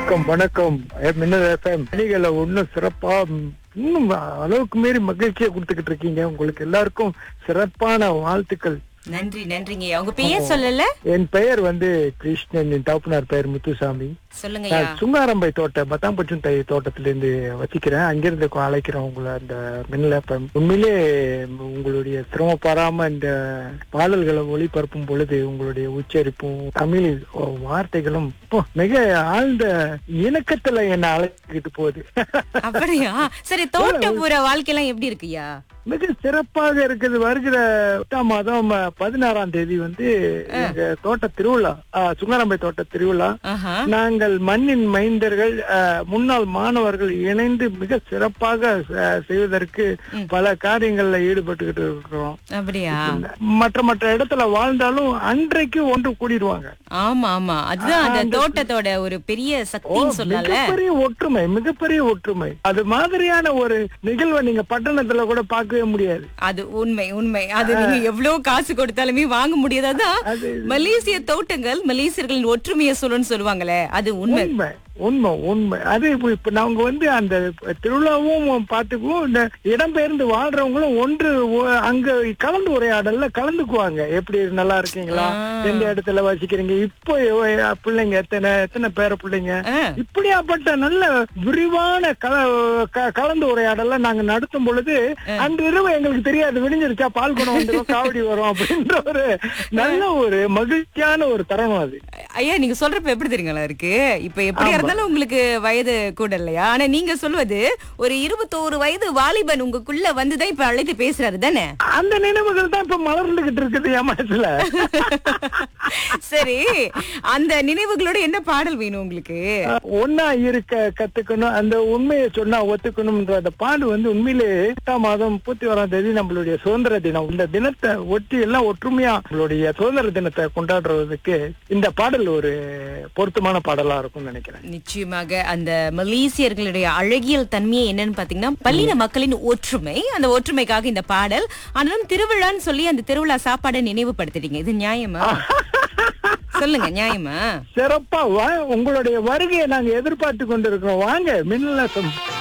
வணக்கம் வணக்கம் மின்னல் எஃப்எம் பணிகளை ஒன்னும் சிறப்பா ம், இன்னும் அளவுக்கு மீறி மகிழ்ச்சியை கொடுத்துக்கிட்டு இருக்கீங்க உங்களுக்கு எல்லாருக்கும் சிறப்பான வாழ்த்துக்கள் நன்றி நன்றிங்க உங்க பெயர் சொல்லல என் பெயர் வந்து கிருஷ்ணன் என் தகப்பனார் பெயர் முத்துசாமி சொல்லுங்கய்யா நான் சுங்காரம்பை தோட்ட பத்தாம்பச்சும் தை தோட்டத்திலிருந்து வசிக்கிறேன் அங்கிருந்து கொ- அழைக்கிறேன் உங்களை அந்த மின்னல் எஃப்எம் உண்மையிலே உங்களுடைய சிரமப்படாம இந்த பாடல்களை ஒளிபரப்பும் பொழுது உங்களுடைய உச்சரிப்பும் தமிழ் வார்த்தைகளும் இப்போ மிக ஆழ்ந்த இணக்கத்துல என்ன அழைச்சிக்கிட்டு போகுது அப்படியா சரி தோட்டப்புற வாழ்க்கையெல்லாம் எப்படி இருக்குயா மிக சிறப்பாக இருக்குது வருகிற எட்டாம் மாதம் பதினாறாம் தேதி வந்து எங்க தோட்ட திருவிழா ஆ, சுங்காரம்பை தோட்ட திருவிழா ஆஹா நாங்கள் மண்ணின் மைந்தர்கள் அஹ், முன்னாள் மாணவர்கள் இணைந்து மிக சிறப்பாக அஹ், செய்வதற்கு பல காரியங்கள்ல ஈடுபட்டுக்கிட்டு இருக்கிறோம் அப்படியா மற்ற மற்ற இடத்துல வாழ்ந்தாலும் அன்றைக்கு ஒன்று கூடிடுவாங்க ஆமா ஆமா அதுதான் அந்த தோட்டத்தோட ஒரு பெரிய சக்தின்னு சொல்லல மிகப்பெரிய ஒற்றுமை மிகப்பெரிய ஒற்றுமை அது மாதிரியான ஒரு நிகழ்வை நீங்க பட்டணத்துல கூட பார்க்கவே முடியாது அது உண்மை உண்மை அது நீங்க எவ்வளவு காசு கொடுத்தாலுமே வாங்க முடியாததான் மலேசிய தோட்டங்கள் மலேசியர்களின் ஒற்றுமையை சொல்லுன்னு சொல்லுவாங்களே அது உண்மை உண்மை உண்மை உண்மை அது இப்ப இப்ப நாங்க வந்து அந்த திருவிழாவும் பார்த்துக்குவோம் இந்த இடம்பெயர்ந்து வாழ்றவங்களும் ஒன்று ஒ- அங்க கலந்து உரையாடல்ல கலந்துக்குவாங்க எப்படி நல்லா இருக்கீங்களா எந்த இடத்துல வசிக்கிறீங்க இப்போ எவ்வ- பிள்ளைங்க எத்தனை எத்தனை பேர பிள்ளைங்க ஆ. இப்படியாப்பட்ட நல்ல விரிவான கல க- கலந்து உரையாடல நாங்க நடத்தும் பொழுது அந்த இரவு எங்களுக்கு தெரியாது விடிஞ்சிருச்சா பால் குடம் வந்துடும் காவடி வரும் அப்படின்ற ஒரு நல்ல ஒரு மகிழ்ச்சியான ஒரு தருணம் அது ஐயா நீங்க சொல்றப்ப எப்படி தெரியுங்களா இருக்கு இப்ப எப்படியா இருந்தாலும் உங்களுக்கு வயது கூட இல்லையா ஆனா நீங்க சொல்வது ஒரு இருபத்தோரு வயது வாலிபன் உங்களுக்குள்ள வந்துதான் இப்ப அழைத்து பேசுறாரு தானே அந்த நினைவுகள் தான் இப்ப மலர்ந்துகிட்டு இருக்குது என் மனசுல சரி அந்த நினைவுகளோட என்ன பாடல் வேணும் உங்களுக்கு ஒன்னா இருக்க கத்துக்கணும் அந்த உண்மையை சொன்னா ஒத்துக்கணும்ன்ற அந்த பாடு வந்து உண்மையிலே எட்டாம் மாதம் முப்பத்தி ஓராம் தேதி நம்மளுடைய சுதந்திர தினம் இந்த தினத்தை ஒட்டி எல்லாம் ஒற்றுமையா நம்மளுடைய சுதந்திர தினத்தை கொண்டாடுறதுக்கு இந்த பாடல் ஒரு பொருத்தமான பாடலா இருக்கும்னு நினைக்கிறேன் நிச்சயமாக அந்த மலேசியர்களுடைய அழகியல் தன்மையை என்னன்னு பாத்தீங்கன்னா பள்ளின மக்களின் ஒற்றுமை அந்த ஒற்றுமைக்காக இந்த பாடல் ஆனாலும் திருவிழான்னு சொல்லி அந்த திருவிழா சாப்பாடை நினைவுபடுத்துறீங்க இது நியாயமா சொல்லுங்க நியாயமா சிறப்பா வா- உங்களுடைய வருகையை நாங்க எதிர்பார்த்து கொண்டிருக்கிறோம் வாங்க மின்னல